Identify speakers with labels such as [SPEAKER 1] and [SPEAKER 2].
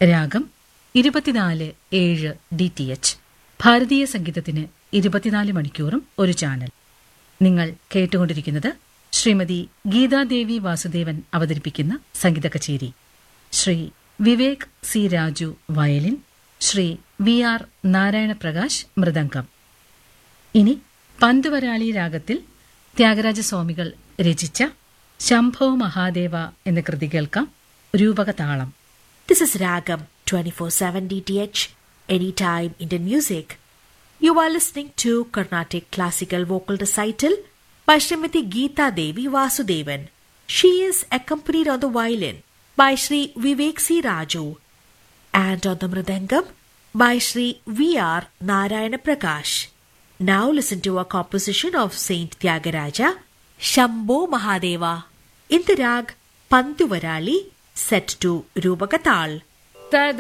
[SPEAKER 1] രാഗം ഇരുപത്തിനാല് ഏഴ് ഡി ടി എച്ച് ഭാരതീയ സംഗീതത്തിന് ഇരുപത്തിനാല് മണിക്കൂറും ഒരു ചാനൽ നിങ്ങൾ കേട്ടുകൊണ്ടിരിക്കുന്നത് ശ്രീമതി ഗീതാദേവി വാസുദേവൻ അവതരിപ്പിക്കുന്ന സംഗീത കച്ചേരി Shri Vivek C Raju violin Shri V R Narayanaprakash mridangam ഇനി പന്തുവരാളി രാഗത്തിൽ ത്യാഗരാജസ്വാമികൾ രചിച്ച ശംഭോ മഹാദേവ എന്ന കൃതി കേൾക്കാം രൂപക താളം
[SPEAKER 2] This is Ragam 24/7 DTH Anytime Indian Music. You are listening to Carnatic Classical Vocal Recital by Srimati Geeta Devi Vasudevan. She is accompanied on the violin by Sri Vivek C. Raju and on the mridangam by Sri V.R. Narayana Prakash. Now listen to a composition of Saint Tyagaraja, Shambho Mahadeva, in the rag Panduvarali, set to Rupakatal.